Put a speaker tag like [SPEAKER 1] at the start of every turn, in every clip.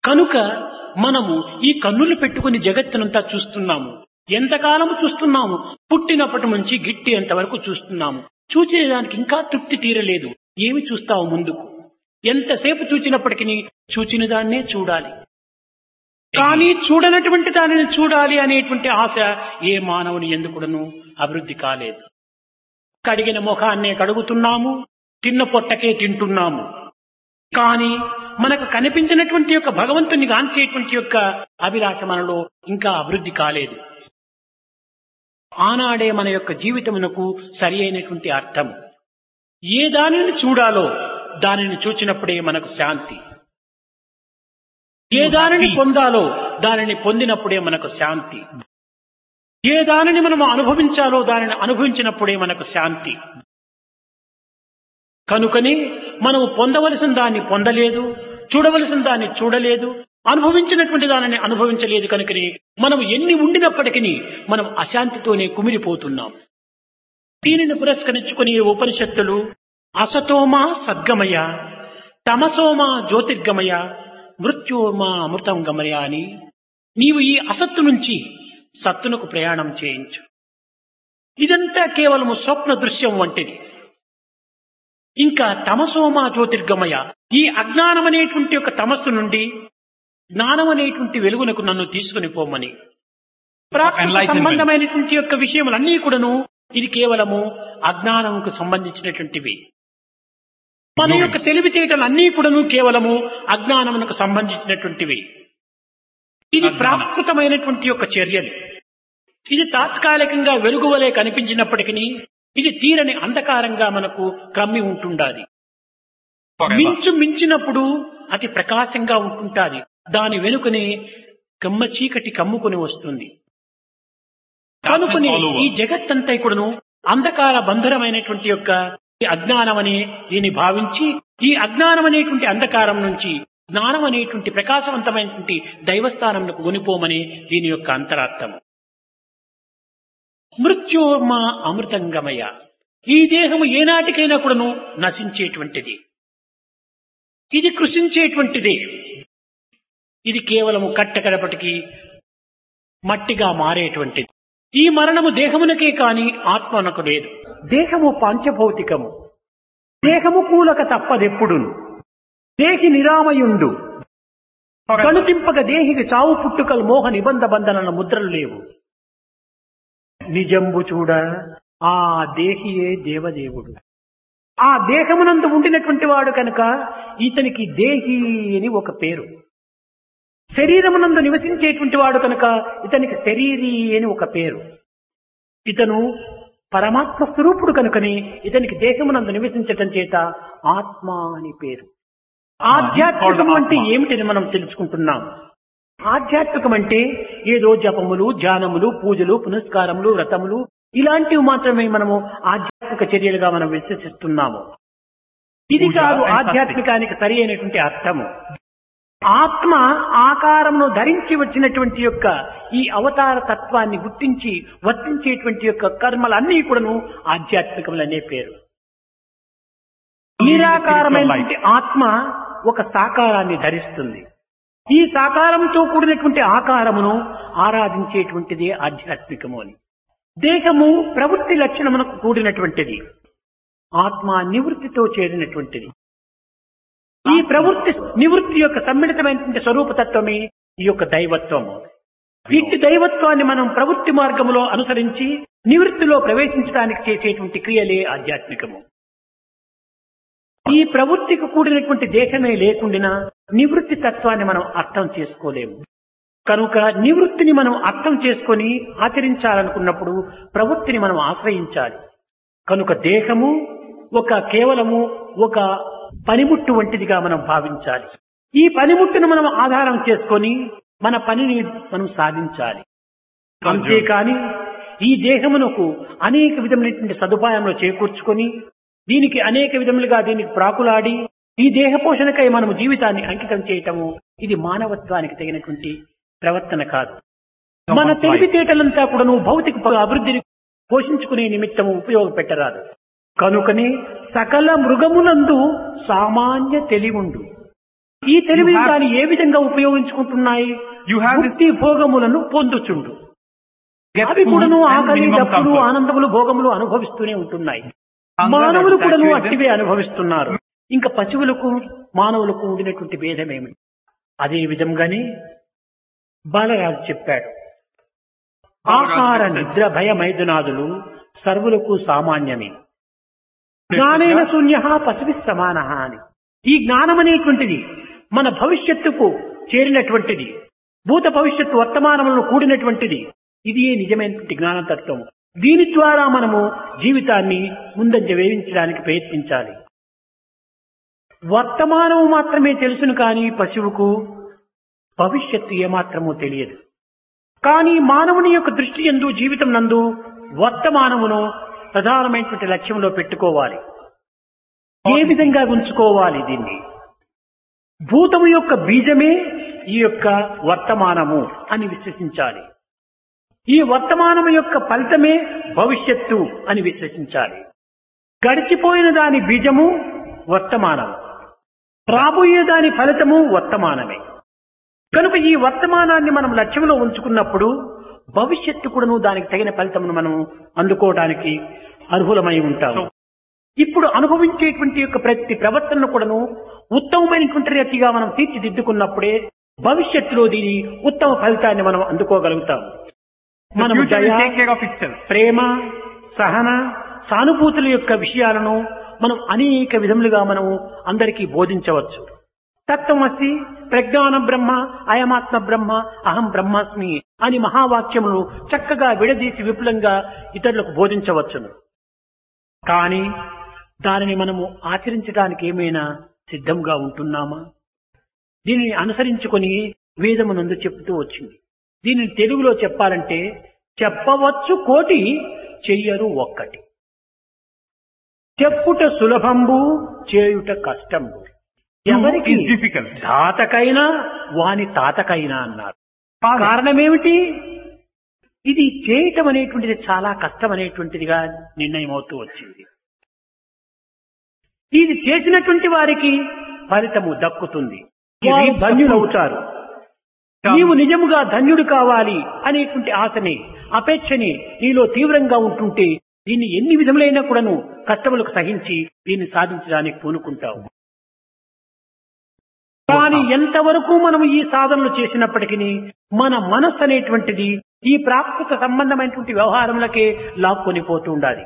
[SPEAKER 1] కనుక మనము ఈ కన్నులు పెట్టుకుని జగత్తునంతా చూస్తున్నాము ఎంతకాలం చూస్తున్నాము పుట్టినప్పటి నుంచి గిట్టేంత వరకు చూస్తున్నాము చూచేదానికి ఇంకా తృప్తి తీరలేదు ఏమి చూస్తావు ముందుకు ఎంతసేపు చూచినప్పటికీ చూచిన దాన్నే చూడాలి కానీ చూడనటువంటి దానిని చూడాలి అనేటువంటి ఆశ ఏ మానవుని ఎందుకుడను అభివృద్ధి కాలేదు కడిగిన ముఖాన్నే కడుగుతున్నాము తిన్న పొట్టకే తింటున్నాము కానీ మనకు కనిపించినటువంటి యొక్క భగవంతుని గాంచేటువంటి యొక్క అభిలాష మనలో ఇంకా అభివృద్ధి కాలేదు ఆనాడే మన యొక్క జీవితమునకు సరి అయినటువంటి అర్థం ఏ దానిని చూడాలో దానిని చూచినప్పుడే మనకు శాంతి ఏ దానిని పొందాలో దానిని పొందినప్పుడే మనకు శాంతి ఏ దానిని మనం అనుభవించాలో దానిని అనుభవించినప్పుడే మనకు శాంతి కనుకని మనము పొందవలసిన దాన్ని పొందలేదు చూడవలసిన దాన్ని చూడలేదు అనుభవించినటువంటి దానిని అనుభవించలేదు కనుకని మనం ఎన్ని ఉండినప్పటికీ మనం అశాంతితోనే కుమిలిపోతున్నాం దీనిని పురస్కరించుకుని ఉపనిషత్తులు అసతోమా సద్గమయ తమసోమా జ్యోతిర్గమయ మృత్యోమా అమృతం గమయ అని నీవు ఈ అసత్తు నుంచి సత్తునకు ప్రయాణం చేయించు ఇదంతా కేవలము స్వప్న దృశ్యం వంటిది ఇంకా తమసోమా జ్యోతిర్గమయ ఈ అజ్ఞానం అనేటువంటి ఒక తమస్సు నుండి జ్ఞానం అనేటువంటి వెలుగునకు నన్ను తీసుకుని పోమని ప్రాకృత
[SPEAKER 2] Enlightenment.
[SPEAKER 1] సంబంధమైనటువంటి యొక్క విషయములన్నీ కూడాను ఇది కేవలము అజ్ఞానంకు సంబంధించినటువంటివి మన యొక్క తెలివితేటలు అన్నీ కూడాను కేవలము అజ్ఞానమునకు సంబంధించినటువంటివి ఇది
[SPEAKER 2] అజ్ఞానం.
[SPEAKER 1] ప్రాకృతమైనటువంటి యొక్క చర్యలు ఇది తాత్కాలికంగా వెలుగువలే కనిపించినప్పటికీ ఇది తీరని అంధకారంగా మనకు క్రమ్మి ఉంటుండాలి
[SPEAKER 2] Forever.
[SPEAKER 1] మించు మించినప్పుడు అతి ప్రకాశంగా ఉంటుంటాది దాని వెనుకనే కమ్మ చీకటి కమ్ముకొని వస్తుంది కనుకొని
[SPEAKER 2] all over.
[SPEAKER 1] ఈ జగత్తంతా కూడాను అంధకార బంధురమైనటువంటి యొక్క ఈ అజ్ఞానం అనే దీన్ని భావించి ఈ అజ్ఞానం అనేటువంటి అంధకారం నుంచి జ్ఞానం అనేటువంటి ప్రకాశవంతమైనటువంటి దైవస్థానంకు కొనిపోమని దీని యొక్క అంతరార్థం మృత్యోర్మా అమృతంగమయ ఈ దేహము ఏనాటికైనా కూడాను నశించేటువంటిది ఇది కృషించేటువంటిదే ఇది కేవలము కట్టకడపటికి మట్టిగా మారేటువంటిది ఈ మరణము దేహమునకే కాని ఆత్మనకు లేదు దేహము పంచభౌతికము దేహము కూలక తప్పదెప్పుడును దేహి నిరామయుండు కనుతింపక దేహికి చావు పుట్టుకలు మోహ నిబంధ బంధనల ముద్రలు లేవు నిజంబు చూడ ఆ దేహియే దేవదేవుడు ఆ దేహమునందు ఉండినటువంటి వాడు కనుక ఇతనికి దేహి అని ఒక పేరు శరీరమునందు నివసించేటువంటి వాడు కనుక ఇతనికి శరీరి అని ఒక పేరు ఇతను పరమాత్మ స్వరూపుడు కనుకని ఇతనికి దేహమునందు నివసించటం చేత ఆత్మ అని పేరు ఆధ్యాత్మికం అంటే ఏమిటని మనం తెలుసుకుంటున్నాం ఆధ్యాత్మికం అంటే ఏదో జపములు ధ్యానములు పూజలు పునస్కారములు వ్రతములు ఇలాంటివి మాత్రమే మనము ఆధ్యాత్మిక చర్యలుగా మనం విశ్వసిస్తున్నాము ఇది
[SPEAKER 2] పూజ
[SPEAKER 1] కాదు
[SPEAKER 2] and
[SPEAKER 1] ఆధ్యాత్మికానికి సరి అయినటువంటి అర్థము ఆత్మ ఆకారమును ధరించి వచ్చినటువంటి యొక్క ఈ అవతార తత్వాన్ని గుర్తించి వర్తించేటువంటి యొక్క కర్మలన్నీ కూడాను ఆధ్యాత్మికములనే పేరు నిరాకారమైనటువంటి ఆత్మ ఒక సాకారాన్ని ధరిస్తుంది ఈ సాకారంతో కూడినటువంటి ఆకారమును ఆరాధించేటువంటిది ఆధ్యాత్మికము అని దేహము ప్రవృత్తి లక్షణమునకు కూడినటువంటిది ఆత్మ నివృత్తితో చేరినటువంటిది ఈ ప్రవృత్తి నివృత్తి యొక్క సమ్మిళితమైనటువంటి స్వరూపతత్వమే ఈ యొక్క దైవత్వము ఇట్టి దైవత్వాన్ని మనం ప్రవృత్తి మార్గములో అనుసరించి నివృత్తిలో ప్రవేశించడానికి చేసేటువంటి క్రియలే ఆధ్యాత్మికము ఈ ప్రవృత్తికి కూడినటువంటి దేహమే లేకుండినా నివృత్తి తత్వాన్ని మనం అర్థం చేసుకోలేము కనుక నివృత్తిని మనం అర్థం చేసుకొని ఆచరించాలనుకున్నప్పుడు ప్రవృత్తిని మనం ఆశ్రయించాలి కనుక దేహము ఒక కేవలము ఒక పనిముట్టు వంటిదిగా మనం భావించాలి ఈ పనిముట్టును మనం ఆధారం చేసుకొని మన పనిని మనం సాధించాలి అంతేకాని ఈ దేహమునకు అనేక విధమైనటువంటి సదుపాయంలో చేకూర్చుకొని దీనికి అనేక విధములుగా దీనికి ప్రాకులాడి ఈ దేహ పోషణకై మనము జీవితాన్ని అంకితం చేయటము ఇది మానవత్వానికి తగినటువంటి ప్రవర్తన కాదు మన
[SPEAKER 2] Someone's life.
[SPEAKER 1] తెలివితేటలంతా కూడాను భౌతిక ప- అభివృద్ధిని పోషించుకునే నిమిత్తము ఉపయోగపెట్టరాదు కనుకనే సకల మృగములందు సామాన్య తెలివుండు ఈ తెలివి
[SPEAKER 2] You have-
[SPEAKER 1] దాన్ని ఏ విధంగా ఉపయోగించుకుంటున్నాయి
[SPEAKER 2] You have this
[SPEAKER 1] ముక్తి భోగములను పొందుచుండు
[SPEAKER 2] get
[SPEAKER 1] అవి
[SPEAKER 2] food
[SPEAKER 1] కూడాను
[SPEAKER 2] and
[SPEAKER 1] ఆకలి
[SPEAKER 2] minimum
[SPEAKER 1] దప్పులు
[SPEAKER 2] comforts.
[SPEAKER 1] ఆనందములు భోగములు అనుభవిస్తూనే ఉంటున్నాయి
[SPEAKER 2] Hunger
[SPEAKER 1] మానవులు
[SPEAKER 2] that
[SPEAKER 1] కూడాను
[SPEAKER 2] saturate them.
[SPEAKER 1] అట్టివే అనుభవిస్తున్నారు ఇంకా పశువులకు మానవులకు ఉండినటువంటి భేదమేమి అదే విధంగానే బాలరాజు చెప్పాడు ఆహార నిద్ర భయ మైదునాదులు సర్వులకు సామాన్యమే జ్ఞానేన శూన్య పశువి సమాన అని ఈ జ్ఞానం అనేటువంటిది మన భవిష్యత్తుకు చేరినటువంటిది భూత భవిష్యత్తు వర్తమానములను కూడినటువంటిది ఇది నిజమైనటువంటి జ్ఞానతత్వం దీని ద్వారా మనము జీవితాన్ని ముందంజ వేయించడానికి ప్రయత్నించాలి వర్తమానము మాత్రమే తెలుసును కానీ పశువుకు భవిష్యత్తు ఏమాత్రమూ తెలియదు కానీ మానవుని యొక్క దృష్టి ఎందు జీవితం నందు వర్తమానమును ప్రధానమైనటువంటి లక్ష్యంలో పెట్టుకోవాలి ఏ విధంగా ఉంచుకోవాలి దీన్ని భూతము యొక్క బీజమే ఈ యొక్క వర్తమానము అని విశ్వసించాలి ఈ వర్తమానము యొక్క ఫలితమే భవిష్యత్తు అని విశ్వసించాలి గడిచిపోయిన దాని బీజము వర్తమానం రాబోయే దాని ఫలితము వర్తమానమే కనుక ఈ వర్తమానాన్ని మనం లక్ష్యంలో ఉంచుకున్నప్పుడు భవిష్యత్తు కూడాను దానికి తగిన ఫలితమును మనం అందుకోవడానికి అర్హులమై ఉంటాము ఇప్పుడు అనుభవించేటువంటి యొక్క ప్రతి ప్రవర్తనను కూడాను ఉత్తమమైనటువంటి రీతిగా మనం తీర్చిదిద్దుకున్నప్పుడే భవిష్యత్తులో దీని ఉత్తమ ఫలితాన్ని మనం అందుకోగలుగుతాం
[SPEAKER 2] The
[SPEAKER 1] మనం
[SPEAKER 2] future will
[SPEAKER 1] దయ,
[SPEAKER 2] take care of itself.
[SPEAKER 1] ప్రేమ సహన సానుభూతుల యొక్క విషయాలను మనం అనేక విధములుగా మనం అందరికీ బోధించవచ్చు తత్వమసి ప్రజ్ఞాన బ్రహ్మ అయమాత్మ బ్రహ్మ అహం బ్రహ్మాస్మి అని మహావాక్యమును చక్కగా విడదీసి విపులంగా ఇతరులకు బోధించవచ్చును కానీ దానిని మనము ఆచరించడానికి ఏమైనా సిద్ధంగా ఉంటున్నామా దీనిని అనుసరించుకొని వేదమునందు చెప్తూ వచ్చింది దీనిని తెలుగులో చెప్పాలంటే చెప్పవచ్చు కోటి చెయ్యరు ఒక్కటి చెప్పుట సులభంబు చేయుట కష్టంబు
[SPEAKER 2] Do
[SPEAKER 1] ఎవరికి
[SPEAKER 2] is difficult.
[SPEAKER 1] తాతకైనా వాని తాతకైనా అన్నారు
[SPEAKER 2] Father,
[SPEAKER 1] కారణమేమిటి ఇది చేయటం అనేటువంటిది చాలా కష్టం అనేటువంటిదిగా నిర్ణయం అవుతూ వచ్చింది ఇది చేసినటువంటి వారికి ఫలితము దక్కుతుంది
[SPEAKER 2] He
[SPEAKER 1] వారు
[SPEAKER 2] reaps the
[SPEAKER 1] ధన్యులవుతారు
[SPEAKER 2] comes.
[SPEAKER 1] నీవు నిజముగా ధన్యుడు కావాలి అనేటువంటి ఆశని అపేక్షని నీలో తీవ్రంగా ఉంటుంటే దీన్ని ఎన్ని విధములైనా కూడాను కష్టములకు సహించి దీన్ని సాధించడానికి పూనుకుంటావు కానీ ఎంతవరకు మనం ఈ సాధనలు చేసినప్పటికీ మన మనస్సు అనేటువంటిది ఈ ప్రాకృత సంబంధమైనటువంటి వ్యవహారములకే లాక్కొని పోతూ ఉండాలి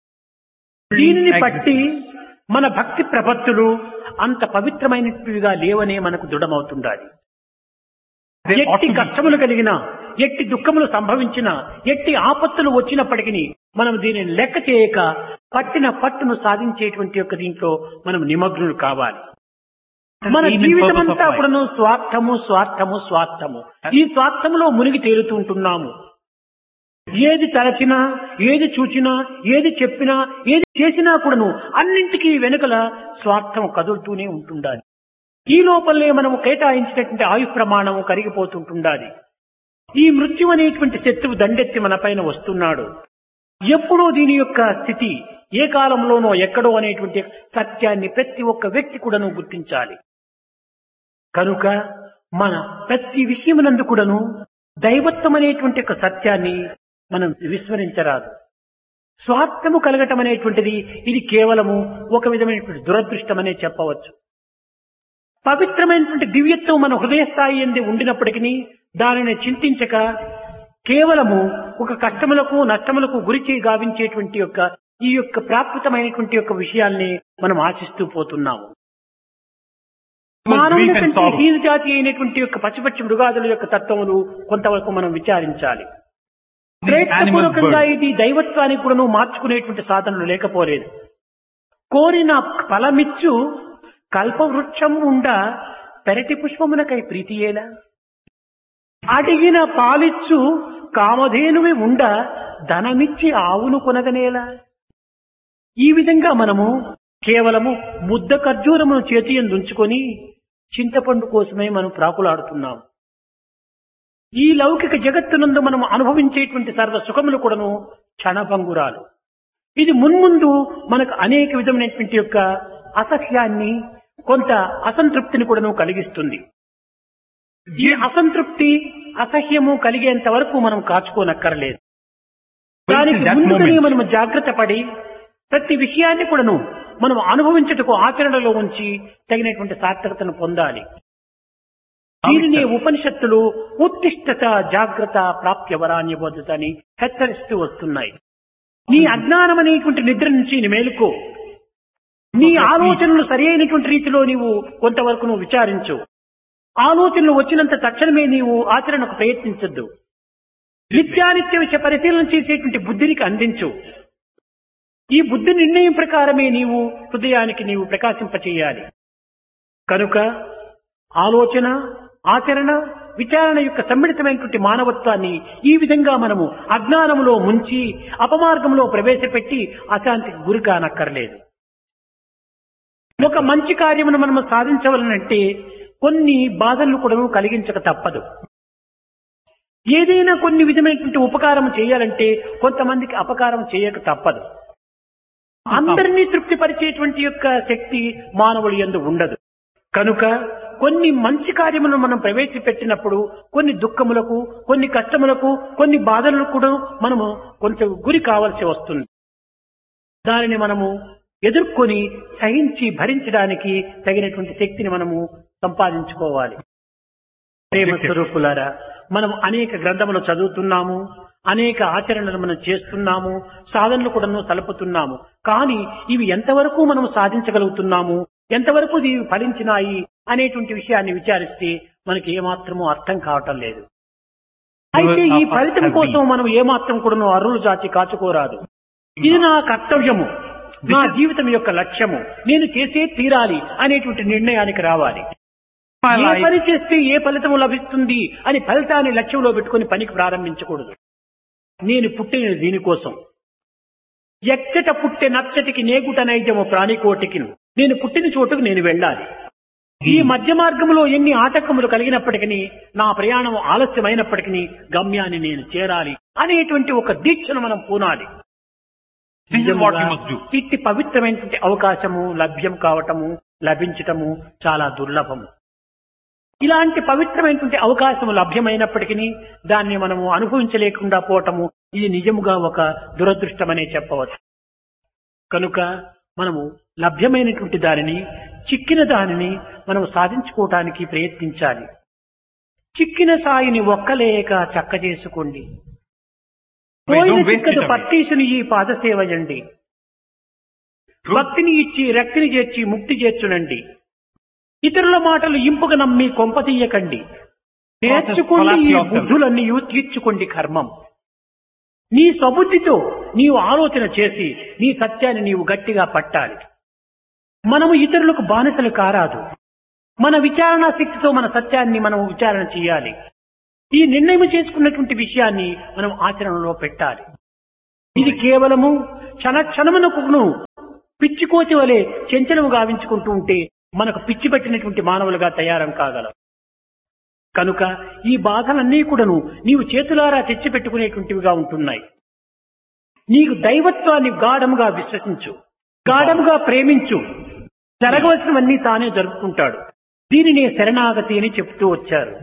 [SPEAKER 1] దీనిని బట్టి మన భక్తి ప్రపత్తులు అంత పవిత్రమైనటివిగా లేవనే మనకు దృఢమవుతుండాలి
[SPEAKER 2] They ought
[SPEAKER 1] ఎట్టి
[SPEAKER 2] to be.
[SPEAKER 1] కష్టములు కలిగినా ఎట్టి దుఃఖములు సంభవించినా ఎట్టి ఆపత్తులు వచ్చినప్పటికీ మనం దీనిని లెక్క చేయక పట్టిన పట్టును సాధించేటువంటి యొక్క దీంట్లో మనం నిమగ్నులు కావాలి మన
[SPEAKER 2] Aim and
[SPEAKER 1] జీవితం
[SPEAKER 2] purpose of
[SPEAKER 1] అంతా
[SPEAKER 2] life.
[SPEAKER 1] కూడాను స్వార్థము స్వార్థము స్వార్థము ఈ స్వార్థములో మునిగి తేలుతూ ఉంటున్నాము ఏది తలచినా ఏది చూచినా ఏది చెప్పినా ఏది చేసినా కూడాను అన్నింటికీ వెనుకల స్వార్థం కదులుతూనే ఉంటుండాలి ఈ లోపలనే మనము కేటాయించినటువంటి ఆయు ప్రమాణము కరిగిపోతుంటుండాలి ఈ మృత్యు అనేటువంటి శత్రువు దండెత్తి మన పైన వస్తున్నాడు ఎప్పుడో దీని యొక్క స్థితి ఏ కాలంలోనో ఎక్కడో అనేటువంటి సత్యాన్ని ప్రతి ఒక్క వ్యక్తి కూడాను గుర్తించాలి కనుక మన ప్రతి విషయమునందు కూడాను దైవత్వం అనేటువంటి ఒక సత్యాన్ని మనం విస్మరించరాదు స్వార్థము కలగటం అనేటువంటిది ఇది కేవలము ఒక విధమైనటువంటి దురదృష్టం అనే చెప్పవచ్చు పవిత్రమైనటువంటి దివ్యత్వం మన హృదయ స్థాయి ఎందు ఉండినప్పటికీ దానిని చింతించక కేవలము ఒక కష్టములకు నష్టములకు గురించి గావించేటువంటి యొక్క ఈ యొక్క ప్రాప్తమైనటువంటి యొక్క విషయాల్ని మనం ఆశిస్తూ పోతున్నాము
[SPEAKER 2] Grief and
[SPEAKER 1] మానవుని
[SPEAKER 2] sorrow.
[SPEAKER 1] హీన జాతి అయినటువంటి యొక్క పశుపక్షి మృగాదుల యొక్క తత్వములు కొంతవరకు మనం విచారించాలి
[SPEAKER 2] The animals,
[SPEAKER 1] ప్రయత్నపూర్వకంగా
[SPEAKER 2] birds.
[SPEAKER 1] ఇది దైవత్వానికి కూడాను మార్చుకునేటువంటి సాధనలు లేకపోలేదు కోరిన ఫలమిచ్చు కల్పవృక్షం ఉండ పెరటి పుష్పమునకై ప్రీతియేలా అడిగిన పాలిచ్చు కామధేనువి ఉండ ధనమిచ్చి ఆవును కొనగనేలా ఈ విధంగా మనము కేవలము ముద్ద ఖర్జూరమును చేతి ఉంచుకొని చింతపండు కోసమే మనం ప్రాకులాడుతున్నాం ఈ లౌకిక జగత్తునందు మనం అనుభవించేటువంటి సర్వ సుఖములు కూడాను క్షణభంగురాలు ఇది మున్ముందు మనకు అనేక విధమైనటువంటి యొక్క అసహ్యాన్ని కొంత అసంతృప్తిని కూడాను కలిగిస్తుంది ఈ అసంతృప్తి అసహ్యము కలిగేంత వరకు మనం కాచుకోనక్కర్లేదు దానికి
[SPEAKER 2] that
[SPEAKER 1] ముందుగానే
[SPEAKER 2] moment.
[SPEAKER 1] మనం జాగ్రత్త పడి ప్రతి విషయాన్ని కూడాను మనం అనుభవించుటకు ఆచరణలో ఉంచి తగినటువంటి సార్థకతను పొందాలి దీనిని
[SPEAKER 2] itself.
[SPEAKER 1] ఉపనిషత్తులు ఉత్తిష్టత జాగ్రత్త ప్రాప్య వరాన్ని అని హెచ్చరిస్తూ వస్తున్నాయి నీ అజ్ఞానం అనేటువంటి నిద్ర నుంచి నీ మేలుకో నీ
[SPEAKER 2] So,
[SPEAKER 1] ఆలోచనలు సరి అయినటువంటి రీతిలో నీవు కొంతవరకు నువ్వు విచారించు ఆలోచనలు వచ్చినంత తక్షణమే నీవు ఆచరణకు ప్రయత్నించొద్దు నిత్యానిత్య విషయ పరిశీలన చేసేటువంటి బుద్ధినికి అందించు ఈ బుద్ధి నిర్ణయం ప్రకారమే నీవు హృదయానికి నీవు ప్రకాశింపచేయాలి కనుక ఆలోచన ఆచరణ విచారణ యొక్క సమ్మిళితమైనటువంటి మానవత్వాన్ని ఈ విధంగా మనము అజ్ఞానములో ముంచి అపమార్గంలో ప్రవేశపెట్టి అశాంతికి గురి కానక్కర్లేదు ఒక మంచి కార్యమును మనము సాధించవలనంటే కొన్ని బాధలను కూడా కలిగించక తప్పదు ఏదైనా కొన్ని విధమైనటువంటి ఉపకారం చేయాలంటే కొంతమందికి అపకారం చేయక తప్పదు అందరినీ తృప్తిపరిచేటువంటి యొక్క శక్తి మానవులు ఎందు ఉండదు కనుక కొన్ని మంచి కార్యములను మనం ప్రవేశపెట్టినప్పుడు కొన్ని దుఃఖములకు కొన్ని కష్టములకు కొన్ని బాధలకు కూడా మనము కొంచెం గురి కావలసి వస్తుంది దానిని మనము ఎదుర్కొని సహించి భరించడానికి తగినటువంటి శక్తిని మనము సంపాదించుకోవాలి ప్రేమ స్వరూపులారా మనం అనేక గ్రంథములు చదువుతున్నాము అనేక ఆచరణలు మనం చేస్తున్నాము సాధనలు కూడా సలుపుతున్నాము కానీ ఇవి ఎంతవరకు మనం సాధించగలుగుతున్నాము ఎంతవరకు ఇవి ఫలించినాయి అనేటువంటి విషయాన్ని విచారిస్తే మనకి ఏమాత్రమూ అర్థం కావటం లేదు అయితే ఈ ఫలితం కోసం మనం ఏమాత్రం కూడా అరులు జాచి కాచుకోరాదు ఇది నా కర్తవ్యము నా జీవితం యొక్క లక్ష్యము నేను చేసే తీరాలి అనేటువంటి నిర్ణయానికి రావాలి
[SPEAKER 2] My
[SPEAKER 1] ఏ
[SPEAKER 2] life
[SPEAKER 1] పని చేస్తే ఏ ఫలితం లభిస్తుంది అని ఫలితాన్ని లక్ష్యంలో పెట్టుకుని పనికి ప్రారంభించకూడదు నేను పుట్టిన దీనికోసం ఎచ్చట పుట్టె నచ్చటికి నేగుట నైజము ప్రాణికోటికి నేను పుట్టిన చోటుకు నేను వెళ్ళాలి ఈ మధ్య మార్గంలో ఎన్ని ఆటంకములు కలిగినప్పటికీ నా ప్రయాణం ఆలస్యమైనప్పటికీ గమ్యాన్ని నేను చేరాలి అనేటువంటి ఒక దీక్షను మనం పూనాలి
[SPEAKER 2] This is what you must do.
[SPEAKER 1] ఇట్టి పవిత్రమైనటువంటి అవకాశము లభ్యం కావటము లభించటము చాలా దుర్లభము ఇలాంటి పవిత్రమైనటువంటి అవకాశము లభ్యమైనప్పటికీ దాన్ని మనము అనుభవించలేకుండా పోవటము ఇది నిజముగా ఒక దురదృష్టమనే చెప్పవచ్చు కనుక మనము లభ్యమైనటువంటి దానిని చిక్కిన దానిని మనం సాధించుకోవటానికి ప్రయత్నించాలి చిక్కిన సాయిని ఒక్కలేక చక్క చేసుకోండి
[SPEAKER 2] Wait,
[SPEAKER 1] పోయిన
[SPEAKER 2] don't waste it
[SPEAKER 1] చిక్కదు
[SPEAKER 2] away.
[SPEAKER 1] పట్టీసుని ఈ పాదసేవయండి
[SPEAKER 2] True.
[SPEAKER 1] భక్తిని ఇచ్చి రక్తిని చేర్చి ముక్తి చేర్చునండి ఇతరుల మాటలు ఇంపుగా నమ్మి కొంపతీయకండి నేర్చుకోండి ఈ
[SPEAKER 2] yourself.
[SPEAKER 1] బుద్ధులన్నీ తీర్చుకోండి కర్మం నీ స్వబుద్ధితో నీవు ఆలోచన చేసి నీ సత్యాన్ని నీవు గట్టిగా పట్టాలి మనము ఇతరులకు బానిసలు కారాదు మన విచారణ శక్తితో మన సత్యాన్ని మనం విచారణ చేయాలి ఈ నిర్ణయం చేసుకున్నటువంటి విషయాన్ని మనం ఆచరణలో పెట్టాలి ఇది కేవలము క్షణ క్షణమునకును పిచ్చికోతి వలె చెంచలము గావించుకుంటూ ఉంటే మనకు పిచ్చి పట్టినటువంటి మానవులుగా తయారం కాగలం కనుక ఈ బాధలన్నీ కూడాను నీవు చేతులారా తెచ్చిపెట్టుకునేటువంటివిగా ఉంటున్నాయి నీకు దైవత్వాన్ని గాఢముగా విశ్వసించు గాఢముగా ప్రేమించు జరగవలసినవన్నీ తానే జరుపుకుంటాడు దీనినే శరణాగతి అని చెప్తూ వచ్చారు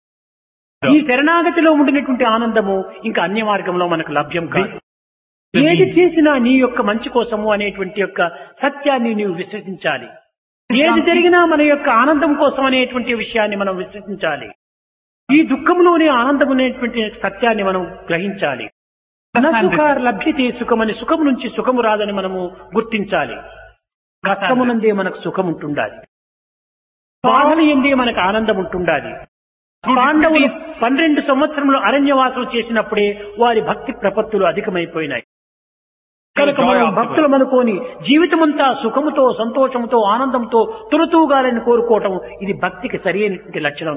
[SPEAKER 1] ఈ శరణాగతిలో ఉండినటువంటి ఆనందము ఇంకా అన్య మార్గంలో మనకు లభ్యం కాదు ఏది చేసినా నీ యొక్క మంచి కోసము అనేటువంటి యొక్క సత్యాన్ని నీవు విశ్వసించాలి ఏది జరిగినా మన యొక్క ఆనందం కోసం అనేటువంటి విషయాన్ని మనం విశ్వసించాలి ఈ దుఃఖంలోనే ఆనందం అనేటువంటి సత్యాన్ని మనం గ్రహించాలి సుఖార్ లభ్యతే సుఖమని సుఖం నుంచి సుఖము రాదని మనము గుర్తించాలి కష్టమునందే మనకు సుఖం ఉంటుండాలి బాధలు ఎందే మనకు ఆనందం ఉంటుండాలి పాండవులు పన్నెండు సంవత్సరములు అరణ్యవాసం చేసినప్పుడే వారి భక్తి ప్రపత్తులు అధికమైపోయినాయి కనుక మనం భక్తులు అనుకోని జీవితమంతా సుఖముతో సంతోషముతో ఆనందంతో తులతూగాలని కోరుకోవటం ఇది భక్తికి సరైనటువంటి లక్షణం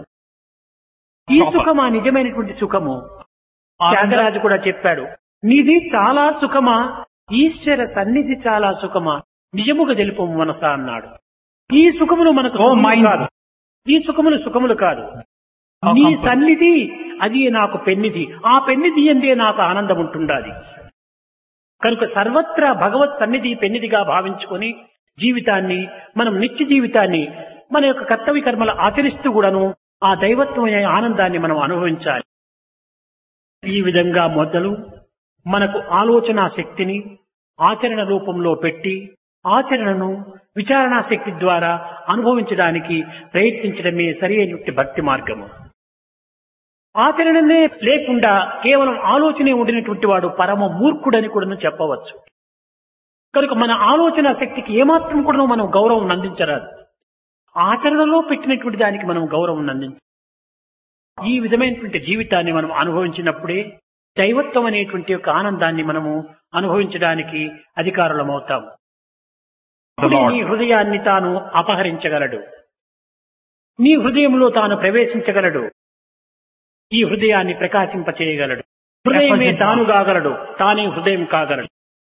[SPEAKER 1] ఈ సుఖమా నిజమైనటువంటి సుఖము త్యాగరాజు కూడా చెప్పాడు నిధి చాలా సుఖమా ఈశ్వర సన్నిధి చాలా సుఖమా నిజముగా తెలుపు మనస అన్నాడు ఈ సుఖములు మనకు
[SPEAKER 2] Oh,
[SPEAKER 1] సుఖములు
[SPEAKER 2] mind.
[SPEAKER 1] కాదు ఈ సుఖములు సుఖములు కాదు
[SPEAKER 2] Oh,
[SPEAKER 1] నీ
[SPEAKER 2] comfort.
[SPEAKER 1] సన్నిధి అది నాకు పెన్నిధి ఆ పెన్నిధి ఎందే నాకు ఆనందం ఉంటుండాలి కనుక సర్వత్రా భగవత్ సన్నిధి పెన్నిధిగా భావించుకొని జీవితాన్ని మనం నిత్య జీవితాన్ని మన యొక్క కర్తవ్య కర్మలు ఆచరిస్తూ కూడాను ఆ దైవత్వమైన ఆనందాన్ని మనం అనుభవించాలి ఈ విధంగా మొదలు మనకు ఆలోచన శక్తిని ఆచరణ రూపంలో పెట్టి ఆచరణను విచారణా శక్తి ద్వారా అనుభవించడానికి ప్రయత్నించడమే సరి అయినటువంటి భక్తి మార్గము ఆచరణనే లేకుండా కేవలం ఆలోచనే ఉండినటువంటి వాడు పరమ మూర్ఖుడని కూడా చెప్పవచ్చు కనుక మన ఆలోచన శక్తికి ఏమాత్రం కూడా మనం గౌరవం అందించరాదు ఆచరణలో పెట్టినటువంటి దానికి మనం గౌరవం అందించాలి ఈ విధమైనటువంటి జీవితాన్ని మనం అనుభవించినప్పుడే దైవత్వం అనేటువంటి యొక్క ఆనందాన్ని మనము అనుభవించడానికి అధికారులమవుతాం
[SPEAKER 2] The Lord.
[SPEAKER 1] నీ హృదయాన్ని తాను అపహరించగలడు నీ హృదయంలో తాను ప్రవేశించగలడు ఈ హృదయాన్ని ప్రకాశింపచేయగలడు హృదయమే తాను కాగలడు తానే హృదయం కాగలడు